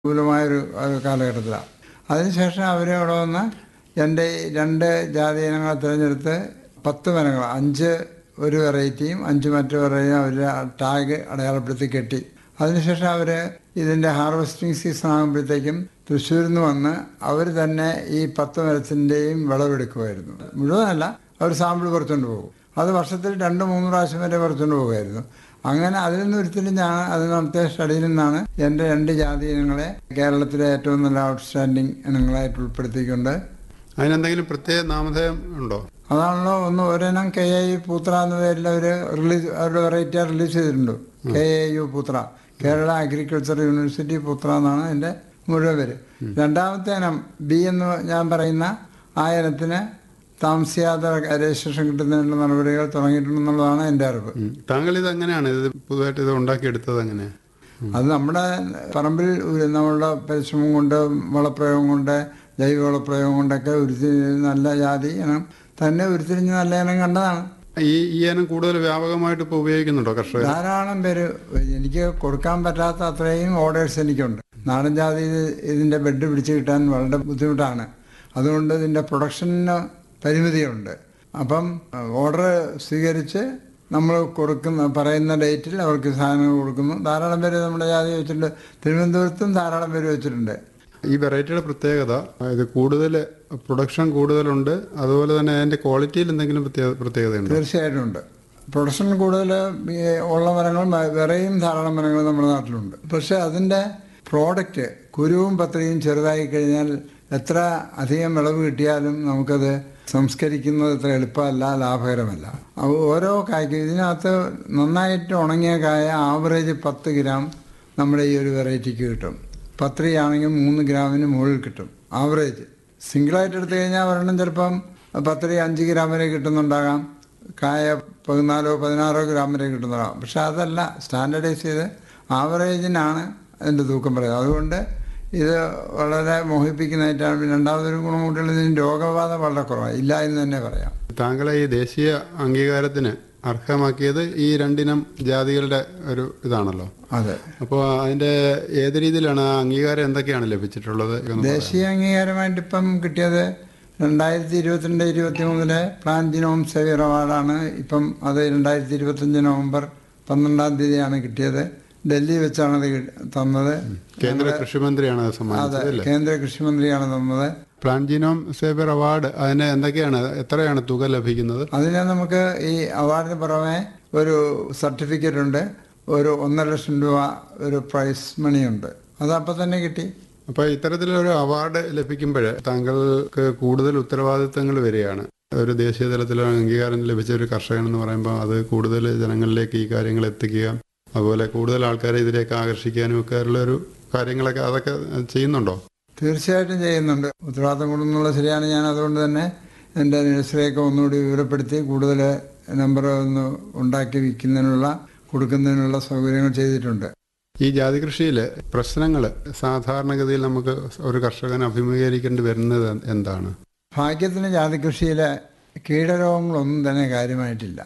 വിപുലമായൊരു ഒരു കാലഘട്ടത്തിലാണ് അതിനുശേഷം അവർ അവിടെ വന്ന് എൻ്റെ ഈ രണ്ട് ജാതി ഇനങ്ങളെ തിരഞ്ഞെടുത്ത് പത്ത് മരങ്ങൾ അഞ്ച് ഒരു വെറൈറ്റിയും അഞ്ച് മറ്റു വെറൈറ്റിയും അവർ ടാഗ് അടയാളപ്പെടുത്തി കെട്ടി അതിനുശേഷം അവർ ഇതിൻ്റെ ഹാർവെസ്റ്റിംഗ് സീസൺ ആകുമ്പോഴത്തേക്കും തൃശ്ശൂരിൽ നിന്ന് വന്ന് അവർ തന്നെ ഈ പത്ത് മരത്തിൻ്റെയും വിളവെടുക്കുമായിരുന്നു മുഴുവനല്ല അവർ സാമ്പിൾ പറിച്ചുകൊണ്ട് പോകും അത് വർഷത്തിൽ രണ്ട് മൂന്ന് പ്രാവശ്യം വരെ പറിച്ചുകൊണ്ട് പോകുമായിരുന്നു അങ്ങനെ അതിൽ നിന്ന് ഉരുത്തിരിഞ്ഞാണ് അത് നടത്തിയ സ്റ്റഡിയിൽ നിന്നാണ് എൻ്റെ രണ്ട് ജാതി ഇനങ്ങളെ കേരളത്തിലെ ഏറ്റവും നല്ല ഔട്ട്സ്റ്റാൻഡിങ് ഇനങ്ങളായിട്ട് ഉൾപ്പെടുത്തിക്കൊണ്ട് അതിനെന്തെങ്കിലും പ്രത്യേക നാമധേയം ഉണ്ടോ അതാണല്ലോ ഒന്ന് ഒരെണ്ണം കെ എ യു പൂത്ര എന്ന പേരിൽ അവർ റിലീസ് അവരുടെ വെറൈറ്റി റിലീസ് ചെയ്തിട്ടുണ്ട് K A U Poothra Kerala agriculture university Poothra എന്നാണ് എൻ്റെ മുഴുവൻ പേര് രണ്ടാമത്തെ ഇനം ബി എന്ന് ഞാൻ പറയുന്ന ആ ഇനത്തിന് താമസിയാതെ രജിസ്ട്രേഷൻ കിട്ടുന്നതിനുള്ള നടപടികൾ തുടങ്ങിയിട്ടുണ്ടെന്നുള്ളതാണ് എൻ്റെ അറിവ് ഉം. താങ്കൾ ഇത് എങ്ങനെയാണ് ഇത് പുതുതായിട്ട് ഇത് ഉണ്ടാക്കിയെടുത്തത് എങ്ങനെയാ അത് നമ്മുടെ പറമ്പിൽ ഒരു നമ്മളുടെ പരിശ്രമം കൊണ്ട് വളപ്രയോഗം കൊണ്ട് ജൈവ വളപ്രയോഗം കൊണ്ടൊക്കെ ഉരുത്തിരിഞ്ഞ് നല്ല ജാതി ഇനം തന്നെ ഉരുത്തിരിഞ്ഞ് നല്ല ഇനം കണ്ടതാണ് ഈ ഈ ഇനം കൂടുതൽ വ്യാപകമായിട്ട് ഇപ്പോൾ ഉപയോഗിക്കുന്നുണ്ടോ കർഷകർ ധാരാളം പേര് എനിക്ക് കൊടുക്കാൻ പറ്റാത്ത അത്രയും ഓർഡേഴ്സ് എനിക്കുണ്ട് നാടൻ ജാതി ഇത് ഇതിൻ്റെ ബെഡ് പിടിച്ച് കിട്ടാൻ വളരെ ബുദ്ധിമുട്ടാണ് അതുകൊണ്ട് ഇതിൻ്റെ പ്രൊഡക്ഷന് പരിമിതിയുണ്ട് അപ്പം ഓർഡർ സ്വീകരിച്ച് നമ്മൾ കൊടുക്കുന്ന പറയുന്ന ഡേറ്റിൽ അവർക്ക് സാധനങ്ങൾ കൊടുക്കുന്നു ധാരാളം പേര് നമ്മുടെ ജാതി വെച്ചിട്ടുണ്ട് തിരുവനന്തപുരത്തും ധാരാളം പേര് വെച്ചിട്ടുണ്ട് ഈ വെറൈറ്റിയുടെ പ്രത്യേകത ഇത് കൂടുതൽ പ്രൊഡക്ഷൻ കൂടുതലുണ്ട് അതുപോലെ തന്നെ അതിന്റെ ക്വാളിറ്റിയിൽ എന്തെങ്കിലും പ്രത്യേക പ്രത്യേകതയുണ്ടോ തീർച്ചയായിട്ടും ഉണ്ട് പ്രൊഡക്ഷൻ കൂടുതൽ ഈ ഉള്ള മരങ്ങൾ മ- വേറെയും ധാരാളം മരങ്ങൾ നമ്മുടെ നാട്ടിലുണ്ട് പക്ഷെ അതിൻ്റെ പ്രോഡക്റ്റ് കുരുവും പത്രിയും ചെറുതായി കഴിഞ്ഞാൽ എത്ര അധികം വിളവ് കിട്ടിയാലും നമുക്കത് സംസ്കരിക്കുന്നത് അത്ര എളുപ്പമല്ല ലാഭകരമല്ല അപ്പോൾ ഓരോ കായ്ക്കും ഇതിനകത്ത് നന്നായിട്ട് ഉണങ്ങിയ കായ ആവറേജ് പത്ത് ഗ്രാം നമ്മുടെ ഈ ഒരു വെറൈറ്റിക്ക് കിട്ടും പത്രിയാണെങ്കിൽ മൂന്ന് ഗ്രാമിന് മുകളിൽ കിട്ടും ആവറേജ് സിംഗിളായിട്ട് എടുത്തു കഴിഞ്ഞാൽ ഒരെണ്ണം ചിലപ്പം പത്തരി അഞ്ച് ഗ്രാം വരെ കിട്ടുന്നുണ്ടാകാം കായ പതിനാലോ പതിനാറോ ഗ്രാം വരെ കിട്ടുന്നതാകാം പക്ഷെ അതല്ല സ്റ്റാൻഡർഡൈസ് ചെയ്ത് ആവറേജിനാണ് അതിൻ്റെ തൂക്കം പറയുന്നത് അതുകൊണ്ട് ഇത് വളരെ മോഹിപ്പിക്കുന്നതായിട്ടാണ് പിന്നെ രണ്ടാമതൊരു ഗുണം കൂട്ടിയുള്ളത് ഇതിന് രോഗബാധ വളരെ കുറവാണ് ഇല്ല എന്ന് തന്നെ പറയാം താങ്കളെ ഈ ദേശീയ അംഗീകാരത്തിന് അർഹമാക്കിയത് ഈ രണ്ടിനം ജാതികളുടെ ഒരു ഇതാണല്ലോ അതെ അപ്പോൾ അതിന്റെ ഏത് രീതിയിലാണ് ആ അംഗീകാരം എന്തൊക്കെയാണ് ലഭിച്ചിട്ടുള്ളത് എന്ന് പറയാമോ? ദേശീയ അംഗീകാരമായിട്ട് ഇപ്പം കിട്ടിയത് രണ്ടായിരത്തി ഇരുപത്തിരണ്ട് ഇരുപത്തി മൂന്നിലെ പ്ലാൻ ജിനോം സേവിയർ അവാർഡാണ് ഇപ്പം അത് രണ്ടായിരത്തി ഇരുപത്തഞ്ച് നവംബർ പന്ത്രണ്ടാം തീയതിയാണ് കിട്ടിയത് ഡൽഹി വെച്ചാണ് അത് കി- തന്നത് കേന്ദ്ര കൃഷിമന്ത്രിയാണ് അത് അതെ സമ്മാനിച്ചത് അല്ലേ കേന്ദ്ര കൃഷിമന്ത്രിയാണ് തന്നത് പ്ലാൻജിനോം സേബർ അവാർഡ് അതിന് എന്തൊക്കെയാണ് എത്രയാണ് തുക ലഭിക്കുന്നത് അതിന് നമുക്ക് ഈ അവാർഡിന് പുറമെ ഒരു സർട്ടിഫിക്കറ്റ് ഉണ്ട് ഒരു ഒന്നര ലക്ഷം രൂപ ഒരു പ്രൈസ് മണിയുണ്ട് അത് അപ്പം തന്നെ കിട്ടി അപ്പോൾ ഇത്തരത്തിലൊരു അവാർഡ് ലഭിക്കുമ്പോൾ താങ്കൾക്ക് കൂടുതൽ ഉത്തരവാദിത്തങ്ങൾ വരികയാണ് ഒരു ദേശീയ തലത്തിൽ അംഗീകാരം ലഭിച്ച ഒരു കർഷകൻ എന്ന് പറയുമ്പോൾ അത് കൂടുതൽ ജനങ്ങളിലേക്ക് ഈ കാര്യങ്ങൾ എത്തിക്കുക അതുപോലെ കൂടുതൽ ആൾക്കാരെ ഇതിലേക്ക് ആകർഷിക്കാനും ഒക്കെ ഉള്ള ഒരു കാര്യങ്ങളൊക്കെ അതൊക്കെ ചെയ്യുന്നുണ്ടോ തീർച്ചയായിട്ടും ചെയ്യുന്നുണ്ട് ഉത്തരവാദിത്തം കൊടുക്കുന്നുള്ള ശരിയാണ് ഞാൻ അതുകൊണ്ട് തന്നെ എൻ്റെ നഴ്സറിയൊക്കെ ഒന്നുകൂടി വിവരപ്പെടുത്തി കൂടുതൽ നമ്പർ ഒന്ന് ഉണ്ടാക്കി വിൽക്കുന്നതിനുള്ള കൊടുക്കുന്നതിനുള്ള സൗകര്യങ്ങൾ ചെയ്തിട്ടുണ്ട് ഈ ജാതി കൃഷിയിൽ പ്രശ്നങ്ങൾ സാധാരണഗതിയിൽ നമുക്ക് ഒരു കർഷകൻ അഭിമുഖീകരിക്കേണ്ടി വരുന്നത് എന്താണ് ഭാഗ്യത്തിന് ജാതി കൃഷിയിലെ കീടരോഗങ്ങളൊന്നും തന്നെ കാര്യമായിട്ടില്ല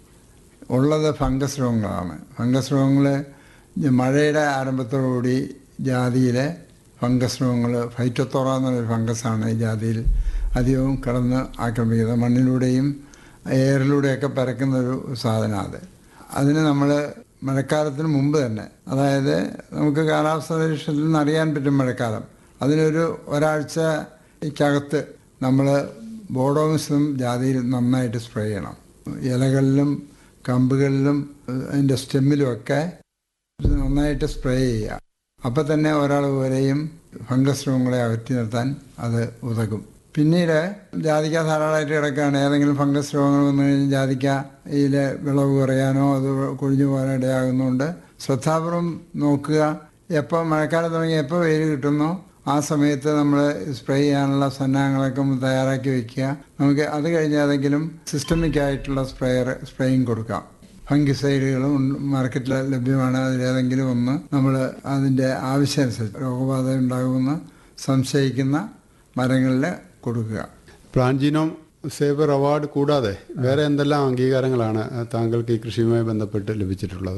ഉള്ളത് ഫംഗസ് രോഗങ്ങളാണ് ഫംഗസ് രോഗങ്ങൾ മഴയുടെ ആരംഭത്തോടുകൂടി ജാതിയിലെ ഫംഗസ് രോഗങ്ങൾ ഫൈറ്റോത്തോറ എന്നൊരു ഫംഗസാണ് ഈ ജാതിയിൽ അധികവും കടന്ന് ആക്രമിക്കുന്നത് മണ്ണിലൂടെയും എയറിലൂടെയൊക്കെ പരക്കുന്ന ഒരു സാധനമാണ് അത് അതിന് നമ്മൾ മഴക്കാലത്തിന് മുമ്പ് തന്നെ അതായത് നമുക്ക് കാലാവസ്ഥ നിരീക്ഷണത്തിൽ നിന്ന് അറിയാൻ പറ്റും മഴക്കാലം അതിനൊരു ഒരാഴ്ചക്കകത്ത് നമ്മൾ ബോഡോമിസും ജാതിയിൽ നന്നായിട്ട് സ്പ്രേ ചെയ്യണം ഇലകളിലും കമ്പുകളിലും അതിൻ്റെ സ്റ്റെമ്മിലുമൊക്കെ നന്നായിട്ട് സ്പ്രേ ചെയ്യുക അപ്പം തന്നെ ഒരാൾ വരെയും ഫംഗസ് രോഗങ്ങളെ അകറ്റി നിർത്താൻ അത് ഉതകും പിന്നീട് ജാതിക്ക ധാരാളമായിട്ട് കിടക്കുകയാണ് ഏതെങ്കിലും ഫംഗസ് രോഗങ്ങൾ വന്നു കഴിഞ്ഞാൽ ജാതിക്കയിലെ വിളവ് കുറയാനോ അത് കൊഴിഞ്ഞു പോകാനോ ഇടയാകുന്നതുകൊണ്ട് ശ്രദ്ധാപൂർവം നോക്കുക എപ്പോൾ മഴക്കാലം തുടങ്ങി എപ്പോൾ വെയിൽ കിട്ടുന്നോ ആ സമയത്ത് നമ്മൾ സ്പ്രേ ചെയ്യാനുള്ള സന്നാഹങ്ങളൊക്കെ ഒന്ന് തയ്യാറാക്കി വെക്കുക നമുക്ക് അത് കഴിഞ്ഞ് ഏതെങ്കിലും സിസ്റ്റമിക് ആയിട്ടുള്ള സ്പ്രേയർ സ്പ്രേയിങ് കൊടുക്കാം ഫംഗിസൈഡുകളും ഉണ്ട്. മാർക്കറ്റിൽ ലഭ്യമാണ് അതിലേതെങ്കിലും ഒന്ന് നമ്മൾ അതിൻ്റെ ആവശ്യമനുസരിച്ച് രോഗബാധ ഉണ്ടാകുമെന്ന് സംശയിക്കുന്ന മരങ്ങളിൽ കൊടുക്കുക പ്ലാൻജിനോം സേബർ അവാർഡ് കൂടാതെ വേറെ എന്തെല്ലാം അംഗീകാരങ്ങളാണ് താങ്കൾക്ക് ഈ കൃഷിയുമായി ബന്ധപ്പെട്ട് ലഭിച്ചിട്ടുള്ളത്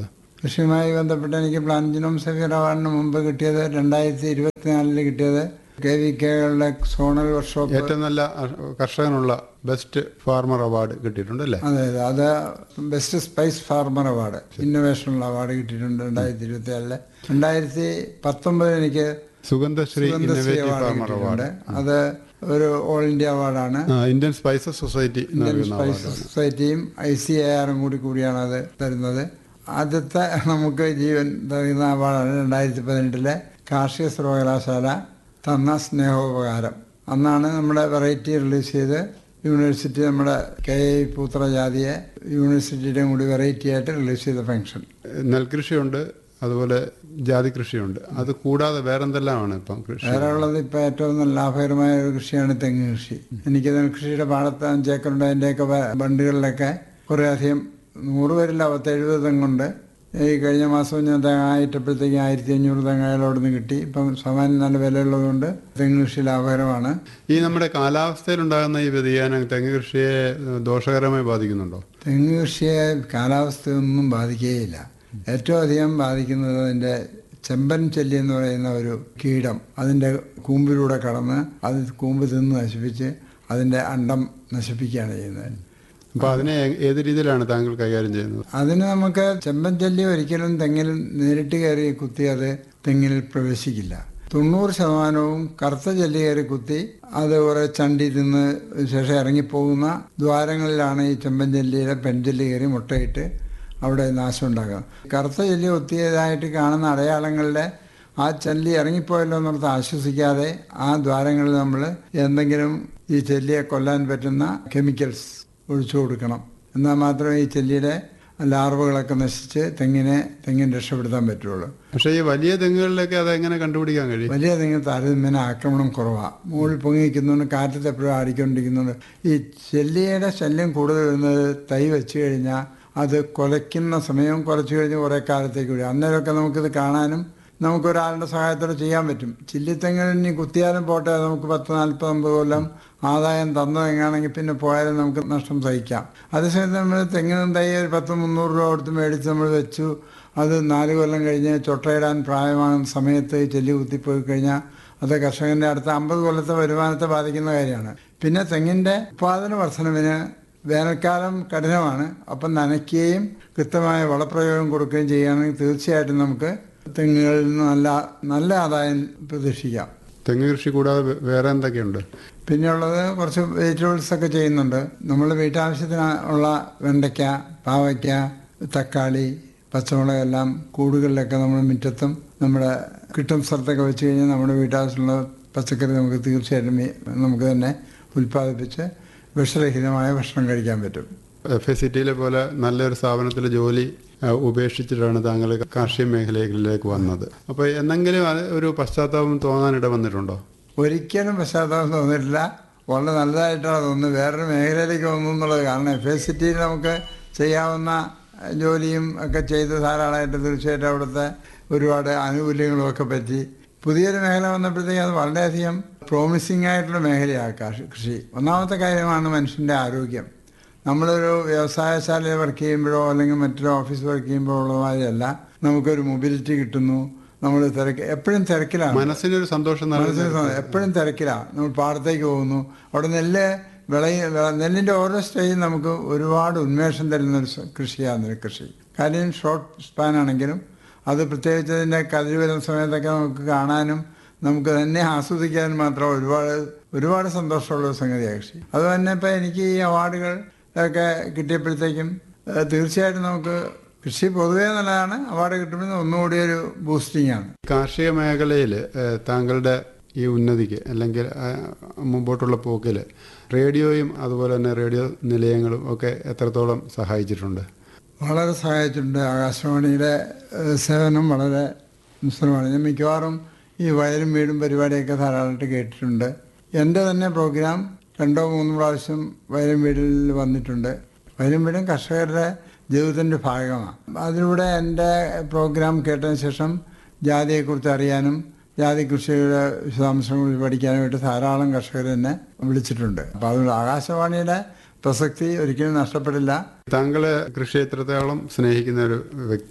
കൃഷിയുമായി ബന്ധപ്പെട്ട് എനിക്ക് പ്ലാന്റിനും സഫീർ അവാർഡിന് മുമ്പ് കിട്ടിയത് രണ്ടായിരത്തി ഇരുപത്തിനാലില് കിട്ടിയത് കെ വി കെകളുടെ സോണൽ വർക്ക്ഷോപ്പ് ഏറ്റവും നല്ല അ- കർഷകനുള്ള ബെസ്റ്റ് ഫാർമർ അവാർഡ് കിട്ടിയിട്ടുണ്ട് അല്ലേ അതെ അതെ അത് ബെസ്റ്റ് സ്പൈസ് ഫാർമർ അവാർഡ് ഇന്നോവേഷനുള്ള അവാർഡ് കിട്ടിയിട്ടുണ്ട് രണ്ടായിരത്തി ഇരുപത്തി ഏഴില് രണ്ടായിരത്തി പത്തൊമ്പതിൽ എനിക്ക് Sugandhashree Sugandhashree innovative award farmer award കിട്ടിയിട്ടുണ്ട് അത് ഒരു ഓൾ ഇന്ത്യ അവാർഡാണ് ആ, ഇന്ത്യൻ സ്പൈസസ് സൊസൈറ്റി ഇന്ത്യൻ നൽകുന്ന സ്പൈസ് അവാർഡാണ് സൊസൈറ്റിയും ഐ സി എ ആറും കൂടി കൂടിയാണ് അത് തരുന്നത് ആദ്യത്തെ നമുക്ക് ജീവൻ തരുന്ന അവാർഡാണ് രണ്ടായിരത്തി പതിനെട്ടിലെ കാർഷിക സർവകലാശാല തന്ന സ്നേഹോപകാരം അന്നാണ് നമ്മുടെ വെറൈറ്റി റിലീസ് ചെയ്ത് യൂണിവേഴ്സിറ്റി നമ്മുടെ കെ ഐ പൂത്ര ജാതിയെ യൂണിവേഴ്സിറ്റിയുടെയും കൂടി വെറൈറ്റി ആയിട്ട് റിലീസ് ചെയ്ത ഫംഗ്ഷൻ നെൽകൃഷിയുണ്ട് അതുപോലെ ജാതി കൃഷിയുണ്ട് അത് കൂടാതെ വേറെന്തെല്ലാമാണ് ഇപ്പം കൃഷി വേറെ ഉള്ളത് ഇപ്പം ഏറ്റവും നല്ല ലാഭകരമായ ഒരു കൃഷിയാണ് തെങ്ങ് കൃഷി എനിക്ക് നെൽകൃഷിയുടെ പാടത്ത് അഞ്ചേക്കറുണ്ട് അതിൻ്റെയൊക്കെ വ- ബണ്ടുകളിലൊക്കെ കുറേ അധികം നൂറ് പേരില്ല പത്തെഴുപത് തെങ്ങുണ്ട് ഈ കഴിഞ്ഞ മാസം ഞാൻ തേങ്ങ ഇട്ടപ്പോഴത്തേക്ക് ആയിരത്തി അഞ്ഞൂറ് തെങ്ങായാലോട് നിന്ന് കിട്ടി ഇപ്പം സാമാന്യം നല്ല വിലയുള്ളതുകൊണ്ട് തെങ്ങ് കൃഷി ലാഭകരമാണ് ഈ നമ്മുടെ കാലാവസ്ഥയിലുണ്ടാകുന്ന ഈ വ്യതിയാനം തെങ്ങ് കൃഷിയെ ഏഹ്, ദോഷകരമായി ബാധിക്കുന്നുണ്ടോ തെങ്ങ് കൃഷിയെ കാലാവസ്ഥയൊന്നും ബാധിക്കുകയില്ല ഏറ്റവും അധികം ബാധിക്കുന്നത് അതിൻ്റെ ചെമ്പൻ ചെല്ലി എന്ന് പറയുന്ന ഒരു കീടം അതിൻ്റെ കൂമ്പിലൂടെ കടന്ന് അത് കൂമ്പ് തിന്ന് നശിപ്പിച്ച് അതിൻ്റെ അണ്ടം നശിപ്പിക്കുകയാണ് ചെയ്യുന്നത് അപ്പൊ അതിനെ ഏ- ഏത് രീതിയിലാണ് താങ്കൾ കൈകാര്യം ചെയ്യുന്നത് അതിന് നമുക്ക് ചെമ്പൻ ചെല്ലി ഒരിക്കലും തെങ്ങിൽ നേരിട്ട് കയറി കുത്തി അത് തെങ്ങിൽ പ്രവേശിക്കില്ല തൊണ്ണൂറ് ശതമാനവും കറുത്ത ചെല്ലി കയറി കുത്തി അത് കുറെ ചണ്ടി തിന്ന് ശേഷം ഇറങ്ങിപ്പോകുന്ന ദ്വാരങ്ങളിലാണ് ഈ ചെമ്പൻ ചെല്ലിയുടെ പെൺചെല്ലി കയറി മുട്ടയിട്ട് അവിടെ നാശം ഉണ്ടാക്കുക കറുത്ത ചെല്ലി ഒത്തിയതായിട്ട് കാണുന്ന അടയാളങ്ങളുടെ ആ ചെല്ലി ഇറങ്ങിപ്പോയല്ലോ എന്നോർത്ത് ആശ്വസിക്കാതെ ആ ദ്വാരങ്ങളിൽ നമ്മൾ എന്തെങ്കിലും ഈ ചെല്ലിയെ കൊല്ലാൻ പറ്റുന്ന കെമിക്കൽസ് ഒഴിച്ചു കൊടുക്കണം എന്നാൽ മാത്രമേ ഈ ചെല്ലിയുടെ ലാർവകളൊക്കെ നശിച്ച് തെങ്ങിനെ തെങ്ങിന് രക്ഷപ്പെടുത്താൻ പറ്റുള്ളൂ പക്ഷേ ഈ വലിയ തെങ്ങുകളിലൊക്കെ അത് എങ്ങനെ കണ്ടുപിടിക്കാൻ കഴിയും വലിയ തെങ്ങിന് താരതമ്യേന ആക്രമണം കുറവാണ് മുകളിൽ പൊങ്ങി നിൽക്കുന്നുണ്ട് കാറ്റത്ത് എപ്പോഴും ആടിക്കൊണ്ടിരിക്കുന്നുണ്ട് ഈ ചെല്ലിയുടെ ശല്യം കൂടുതൽ വരുന്നത് തൈ വെച്ച് കഴിഞ്ഞാൽ അത് കുലയ്ക്കുന്ന സമയം കുറച്ച് കഴിഞ്ഞ് കുറേ കാലത്തേക്ക് വിടും അന്നേരമൊക്കെ നമുക്കിത് കാണാനും നമുക്കൊരാളുടെ സഹായത്തോടെ ചെയ്യാൻ പറ്റും ചില്ലിത്തെങ്ങിൽ ഇനി കുത്തിയാലും പോട്ടെ നമുക്ക് പത്ത് നാൽപ്പത് അമ്പത് കൊല്ലം ആദായം തന്നതെങ്ങാണെങ്കിൽ പിന്നെ പോയാലും നമുക്ക് നഷ്ടം സഹിക്കാം അതേസമയത്ത് നമ്മൾ തെങ്ങിനും തൈ ഒരു പത്ത് മുന്നൂറ് രൂപ കൊടുത്ത് മേടിച്ച് നമ്മൾ വെച്ചു അത് നാല് കൊല്ലം കഴിഞ്ഞ് ചൊട്ടയിടാൻ പ്രായമാകുന്ന സമയത്ത് ഈ ചെല്ലി കുത്തിപ്പോയി കഴിഞ്ഞാൽ അത് കർഷകന്റെ അടുത്ത അമ്പത് കൊല്ലത്തെ വരുമാനത്തെ ബാധിക്കുന്ന കാര്യമാണ് പിന്നെ തെങ്ങിന്റെ ഉത്പാദന വർധനവിന് വേനൽക്കാലം കഠിനമാണ് അപ്പം നനയ്ക്കുകയും കൃത്യമായ വളപ്രയോഗം കൊടുക്കുകയും ചെയ്യുകയാണെങ്കിൽ തീർച്ചയായിട്ടും നമുക്ക് തെങ്ങുകളിൽ നിന്ന് നല്ല നല്ല ആദായം പ്രതീക്ഷിക്കാം തെങ്ങ് കൃഷി കൂടാതെ വേ- വേറെ എന്തൊക്കെയുണ്ട് പിന്നെയുള്ളത് കുറച്ച് വെജിറ്റബിൾസ് ഒക്കെ ചെയ്യുന്നുണ്ട് നമ്മൾ വീട്ടാവശ്യത്തിന് ഉള്ള വെണ്ടയ്ക്ക പാവയ്ക്ക തക്കാളി പച്ചമുളക് എല്ലാം കൂടുകളിലൊക്കെ നമ്മൾ മുറ്റത്തും നമ്മുടെ കിട്ടും സ്ഥലത്തൊക്കെ വെച്ച് കഴിഞ്ഞാൽ നമ്മുടെ വീട്ടാവശ്യമുള്ള പച്ചക്കറി നമുക്ക് തീർച്ചയായിട്ടും ഈ- നമുക്ക് തന്നെ ഉൽപ്പാദിപ്പിച്ച് വിഷരഹിതമായ ഭക്ഷണം കഴിക്കാൻ പറ്റും എഫ് എസ് സിറ്റിയിലെ പോലെ നല്ലൊരു സ്ഥാപനത്തിൽ ജോലി ആ, ഉപേക്ഷിച്ചിട്ടാണ് താങ്കൾ കാർഷിക മേഖലയിലേക്ക് വന്നത് അപ്പോൾ എന്തെങ്കിലും അത് ഒരു പശ്ചാത്താപം തോന്നാനിട വന്നിട്ടുണ്ടോ ഒരിക്കലും പശ്ചാത്തലം തോന്നിയിട്ടില്ല വളരെ നല്ലതായിട്ടാണ് തോന്നുന്നത് വേറൊരു മേഖലയിലേക്ക് വന്നു എന്നുള്ളത് കാരണം എഫ് എസ് സിറ്റിയിൽ നമുക്ക് ചെയ്യാവുന്ന ജോലിയും ഒക്കെ ചെയ്ത് ധാരാളമായിട്ട് തീർച്ചയായിട്ടും അവിടുത്തെ ഒരുപാട് ആനുകൂല്യങ്ങളും ഒക്കെ പറ്റി പുതിയൊരു മേഖല വന്നപ്പോഴത്തേക്ക് അത് വളരെയധികം പ്രോമിസിംഗ് ആയിട്ടുള്ള മേഖലയാണ് കാർഷി- കൃഷി ഒന്നാമത്തെ കാര്യമാണ് മനുഷ്യൻ്റെ ആരോഗ്യം നമ്മളൊരു വ്യവസായശാലയിൽ വർക്ക് ചെയ്യുമ്പോഴോ അല്ലെങ്കിൽ മറ്റൊരു ഓഫീസ് വർക്ക് ചെയ്യുമ്പോഴോ ഉള്ള മാതിരിയല്ല നമുക്കൊരു മൊബിലിറ്റി കിട്ടുന്നു നമ്മൾ തിരക്ക് എപ്പോഴും തിരക്കിലാണ് മനസ്സിനൊരു സന്തോഷം നൽകുന്ന മനസ്സിൽ എപ്പോഴും തിരക്കിലാണ് നമ്മൾ പാടത്തേക്ക് പോകുന്നു അവിടെ നെല്ല് വിളയി വിള- നെല്ലിൻ്റെ ഓരോ സ്റ്റേജിൽ നമുക്ക് ഒരുപാട് ഉന്മേഷം തരുന്ന ഒരു സ- കൃഷിയാണ് നെൽകൃഷി കാര്യം ഷോർട്ട് സ്പാൻ ആണെങ്കിലും അത് പ്രത്യേകിച്ച് അതിൻ്റെ കതിര് വരുന്ന സമയത്തൊക്കെ നമുക്ക് കാണാനും നമുക്ക് തന്നെ ആസ്വദിക്കാനും മാത്രം ഒരുപാട് ഒരുപാട് സന്തോഷമുള്ള ഒരു സംഗതിയാണ് കൃഷി അത് തന്നെ ഇപ്പം എനിക്ക് ഈ അവാർഡുകൾ ഒക്കെ കിട്ടിയപ്പോഴത്തേക്കും ഏഹ്, തീർച്ചയായിട്ടും നമുക്ക് കൃഷി പൊതുവേ നല്ലതാണ് അവാർഡ് കിട്ടുമ്പോൾ ഒന്നുകൂടി ഒരു ബൂസ്റ്റിംഗ് ആണ് കാർഷിക മേഖലയിൽ താങ്കളുടെ ഈ ഉന്നതിക്ക് അല്ലെങ്കിൽ ആ, മുമ്പോട്ടുള്ള പോക്കിൽ റേഡിയോയും അതുപോലെ തന്നെ റേഡിയോ നിലയങ്ങളും ഒക്കെ എത്രത്തോളം സഹായിച്ചിട്ടുണ്ട് വളരെ സഹായിച്ചിട്ടുണ്ട് ആകാശവാണിയുടെ ഏഹ്, സേവനം വളരെ മിശ്രമാണ് ഞാൻ മിക്കവാറും ഈ വയലും വീടും പരിപാടിയൊക്കെ ധാരാളമായിട്ട് കേട്ടിട്ടുണ്ട് എൻ്റെ തന്നെ പ്രോഗ്രാം രണ്ടോ മൂന്നോ പ്രാവശ്യം വയലും വീടിൽ വന്നിട്ടുണ്ട് വയലും വീടും കർഷകരുടെ ജീവിതത്തിൻ്റെ ഭാഗമാണ് അതിലൂടെ എൻ്റെ പ്രോഗ്രാം കേട്ടതിന് ശേഷം ജാതിയെക്കുറിച്ച് അറിയാനും ജാതി കൃഷിയുടെ വിശദാംശങ്ങൾ പഠിക്കാനുമായിട്ട് ധാരാളം കർഷകർ എന്നെ വിളിച്ചിട്ടുണ്ട് അപ്പോൾ അതുകൊണ്ട് ആകാശവാണിയുടെ പ്രസക്തി ഒരിക്കലും നഷ്ടപ്പെടില്ല താങ്കൾ കൃഷി എത്രത്തോളം സ്നേഹിക്കുന്ന ഒരു വ്യക്തിയാണ്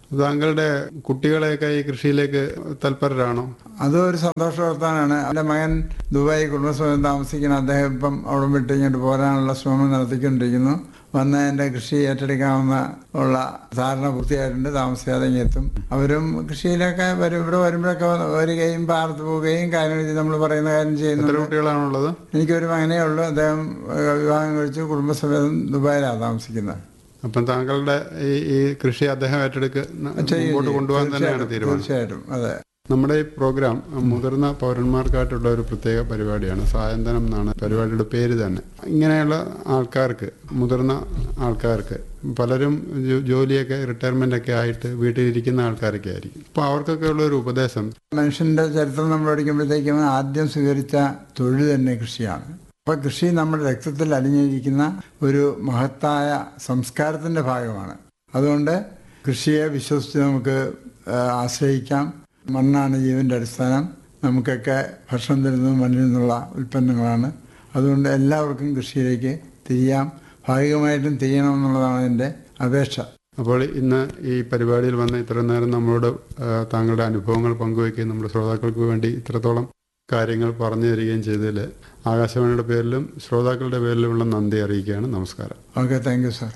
താങ്കളുടെ കുട്ടികളെയൊക്കെ ഈ കൃഷിയിലേക്ക് തൽപരരാണോ അതൊരു സന്തോഷ വർത്താനാണ് എൻ്റെ മകൻ ദുബായി കുടുംബസമയം താമസിക്കുന്ന അദ്ദേഹം ഇപ്പം അവിടെ വിട്ട് ഇങ്ങോട്ട് പോരാനുള്ള ശ്രമം നടത്തിക്കൊണ്ടിരിക്കുന്നു വന്ന് എൻ്റെ കൃഷി ഏറ്റെടുക്കാവുന്ന ഉള്ള ധാരണ പൂർത്തിയായിട്ടുണ്ട് താമസിയാതെ ഇങ്ങ് എത്തും അവരും കൃഷിയിലൊക്കെ വരും ഇവിടെ വരുമ്പോഴൊക്കെ വന്ന് വരികയും പാർത്ത് പോവുകയും കാര്യങ്ങൾ നമ്മൾ പറയുന്ന കാര്യം എത്ര ചെയ്യുന്നു കുട്ടികളാണുള്ളത് എനിക്കൊരു മകനേ ഉള്ളൂ അദ്ദേഹം ഏഹ്, വിവാഹം കഴിച്ചു കുടുംബസമേതം ദുബായിലാണ് താമസിക്കുന്നത് അപ്പം താങ്കളുടെ ഈ ഈ കൃഷി അദ്ദേഹം ഏറ്റെടുക്ക് ന- ചെയ്യും, മുമ്പോട്ട് ചെയ്യും. കൊണ്ടുപോകാൻ തന്നെയാണ് തീർച്ചയായിട്ടും, തീരുമാനം തീർച്ചയായിട്ടും അതെ നമ്മുടെ ഈ പ്രോഗ്രാം മുതിർന്ന പൗരന്മാർക്കായിട്ടുള്ള ഒരു പ്രത്യേക പരിപാടിയാണ് സായന്തനം എന്നാണ് പരിപാടിയുടെ പേര് തന്നെ ഇങ്ങനെയുള്ള ആൾക്കാർക്ക് മുതിർന്ന ആൾക്കാർക്ക് പലരും ജോ- ജോലിയൊക്കെ റിട്ടയർമെന്റ് ഒക്കെ ആയിട്ട് വീട്ടിലിരിക്കുന്ന ആൾക്കാരൊക്കെ ആയിരിക്കും അപ്പോൾ അവർക്കൊക്കെ ഉള്ള ഒരു ഉപദേശം മനുഷ്യന്റെ ചരിത്രം നമ്മൾ പഠിക്കുമ്പോഴത്തേക്കും ആദ്യം സ്വീകരിച്ച തൊഴിൽ തന്നെ കൃഷിയാണ് അപ്പോൾ കൃഷി നമ്മുടെ രക്തത്തിൽ അലിഞ്ഞിരിക്കുന്ന ഒരു മഹത്തായ സംസ്കാരത്തിന്റെ ഭാഗമാണ് അതുകൊണ്ട് കൃഷിയെ വിശ്വസിച്ച് നമുക്ക് ആ, ആശ്രയിക്കാം മണ്ണാണ് ജീവന്റെ അടിസ്ഥാനം നമുക്കൊക്കെ ഭക്ഷണം തരുന്നത് മണ്ണിൽ നിന്നുള്ള ഉൽപ്പന്നങ്ങളാണ് അതുകൊണ്ട് എല്ലാവർക്കും കൃഷിയിലേക്ക് തിരിയാം ഭാഗികമായിട്ടും തിരിയണമെന്നുള്ളതാണ് എൻ്റെ അപേക്ഷ അപ്പോൾ ഇന്ന് ഈ പരിപാടിയിൽ വന്ന് ഇത്ര നേരം നമ്മളോട് ആ, താങ്കളുടെ അനുഭവങ്ങൾ പങ്കുവയ്ക്കുകയും നമ്മുടെ ശ്രോതാക്കൾക്ക് വേണ്ടി ഇത്രത്തോളം കാര്യങ്ങൾ പറഞ്ഞു തരികയും ചെയ്തതിൽ ആകാശവാണിയുടെ പേരിലും ശ്രോതാക്കളുടെ പേരിലുമുള്ള നന്ദി അറിയിക്കുകയാണ് നമസ്കാരം ഓക്കെ താങ്ക് യു സാർ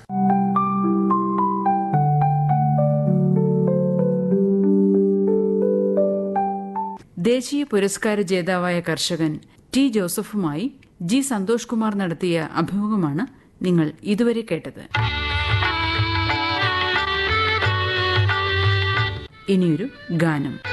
ദേശീയ പുരസ്കാര ജേതാവായ കർഷകൻ ടി ജോസഫുമായി ജി സന്തോഷ് കുമാർ നടത്തിയ അഭിമുഖമാണ് നിങ്ങൾ ഇതുവരെ കേട്ടത് ഇനിയൊരു ഗാനം